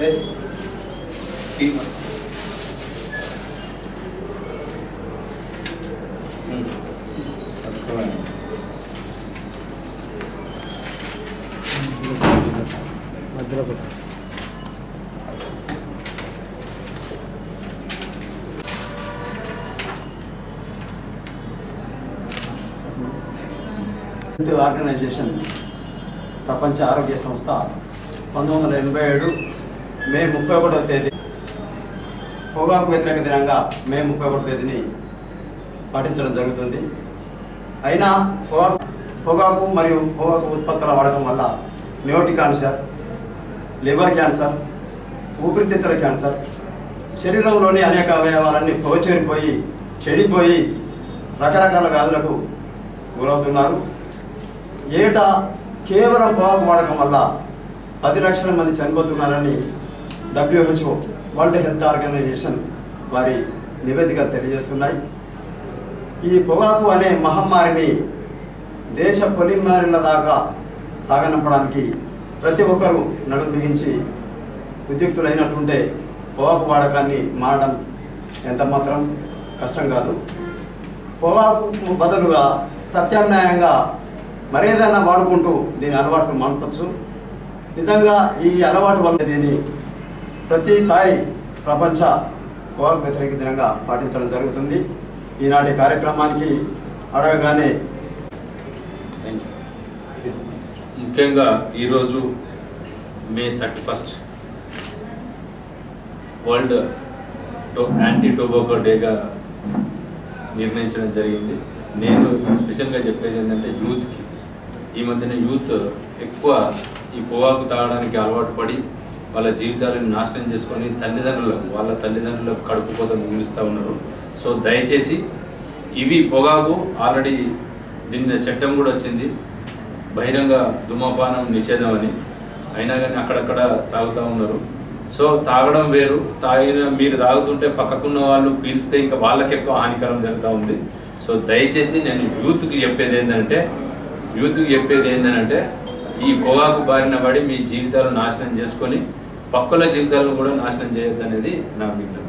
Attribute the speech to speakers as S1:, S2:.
S1: మధ్యలో పెట్టు.
S2: Health organisation ప్రపంచ ఆరోగ్య సంస్థ పంతొమ్మిది వందల ఎనభై ఏడు మే ముప్పై ఒకటవ తేదీ పొగాకు వ్యతిరేక దినంగా మే ముప్పై ఒకటో తేదీని పాటించడం జరుగుతుంది అయినా పొగాకు పొగాకు మరియు పొగాకు ఉత్పత్తుల వాడకం వల్ల నోటి క్యాన్సర్ లివర్ క్యాన్సర్ ఊపిరితిత్తుల క్యాన్సర్ శరీరంలోని అనేక అవయవాలన్నీ పోచేరిపోయి చెడిపోయి రకరకాల వ్యాధులకు గురవుతున్నారు ఏటా కేవలం పొగాకు వాడకం వల్ల పది లక్షల మంది చనిపోతున్నారని డబ్ల్యూహెచ్ఓ వరల్డ్ హెల్త్ ఆర్గనైజేషన్ వారి నివేదికలు తెలియజేస్తున్నాయి ఈ పొగాకు అనే మహమ్మారిని దేశ పొలిమారిల దాకా సాగనంపడానికి ప్రతి ఒక్కరూ నడుం బిగించి ఉద్యుక్తులైనట్టుంటే పొగాకు వాడకాన్ని మారడం ఎంత మాత్రం కష్టం కాదు పొగాకు బదులుగా ప్రత్యామ్నాయంగా మరేదైనా వాడుకుంటూ దీని అలవాటు మానుకోవచ్చు నిజంగా ఈ అలవాటు వల్ల దీన్ని ప్రతిసారి ప్రపంచ పొగాకు వ్యతిరేక దినంగా పాటించడం జరుగుతుంది ఈనాటి కార్యక్రమానికి అడగగానే
S3: ముఖ్యంగా ఈరోజు మే థర్టీ ఫస్ట్ వరల్డ్ టో యాంటీ టొబాకో డేగా నిర్ణయించడం జరిగింది నేను స్పెషల్గా చెప్పేది ఏంటంటే యూత్కి ఈ మధ్యన యూత్ ఎక్కువ ఈ పొగాకు తాగడానికి అలవాటు పడి వాళ్ళ జీవితాలను నాశనం చేసుకొని తల్లిదండ్రులకు వాళ్ళ తల్లిదండ్రులకు కడుపు కోత మిగిలిస్తూ ఉన్నారు సో దయచేసి ఇవి పొగాకు ఆల్రెడీ దీని మీద చట్టం కూడా వచ్చింది బహిరంగ ధూమపానం నిషేధం అని అయినా కానీ అక్కడక్కడ తాగుతూ ఉన్నారు సో తాగడం వేరు తాగిన మీరు తాగుతుంటే పక్కకున్న వాళ్ళు పీల్స్తే ఇంకా వాళ్ళకి ఎక్కువ హానికరం జరుగుతూ ఉంది సో దయచేసి నేను యూత్కి చెప్పేది ఏంటంటే యూత్కి చెప్పేది ఏంటంటే ఈ పొగాకు బారిన పడి మీ జీవితాలు నాశనం చేసుకొని పక్కల జీవితాలను కూడా నాశనం చేయొద్దనేది నా విజ్ఞప్తి